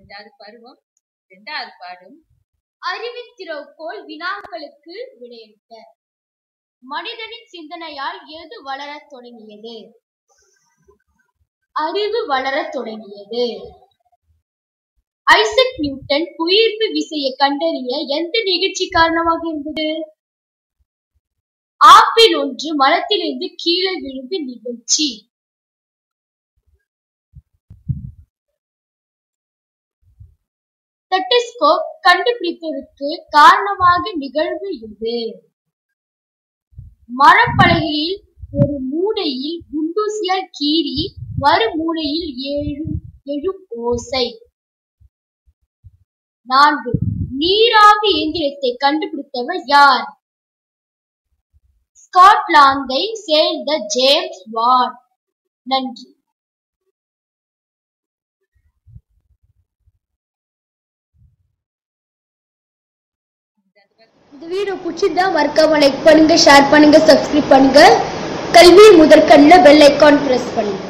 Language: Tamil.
ஐந்தாவது பருவம் இரண்டாவது பாடம் அறிவித்திறவுகோல் வினாக்களுக்கு விடையளிக்க மனிதனின் சிந்தனையால் எது வளரத் தொடங்கியது அறிவு வளரத் தொடங்கியது ஐசக் நியூட்டன் புவியீர்ப்பு விசையை கண்டறிய எந்த நிகழ்ச்சி காரணமாக இருந்தது ஆப்பிள் ஒன்று மரத்திலிருந்து கீழே விழுந்து நிகழ்ச்சி ஸ்டெத்தஸ்கோப் கண்டுபிடிப்பதற்கு காரணமாக நிகழ்வு இது மரப்பலகையில் ஒரு மூலையில் குண்டூசியால் கீறி மறு மூலையில் எழும் எழும் ஓசை நான்கு நீராவி இயந்திரத்தை கண்டுபிடித்தவர் யார் ஸ்காட்லாந்தை சேர்ந்த ஜேம்ஸ் வாட் நன்றி இந்த வீடியோ பிடிச்சிருந்தா மறக்காம லைக் பண்ணுங்க ஷேர் பண்ணுங்க சப்ஸ்கிரைப் பண்ணுங்க கல்வி முதற்கண்ணில் பெல் ஐக்கான் பிரஸ் பண்ணுங்க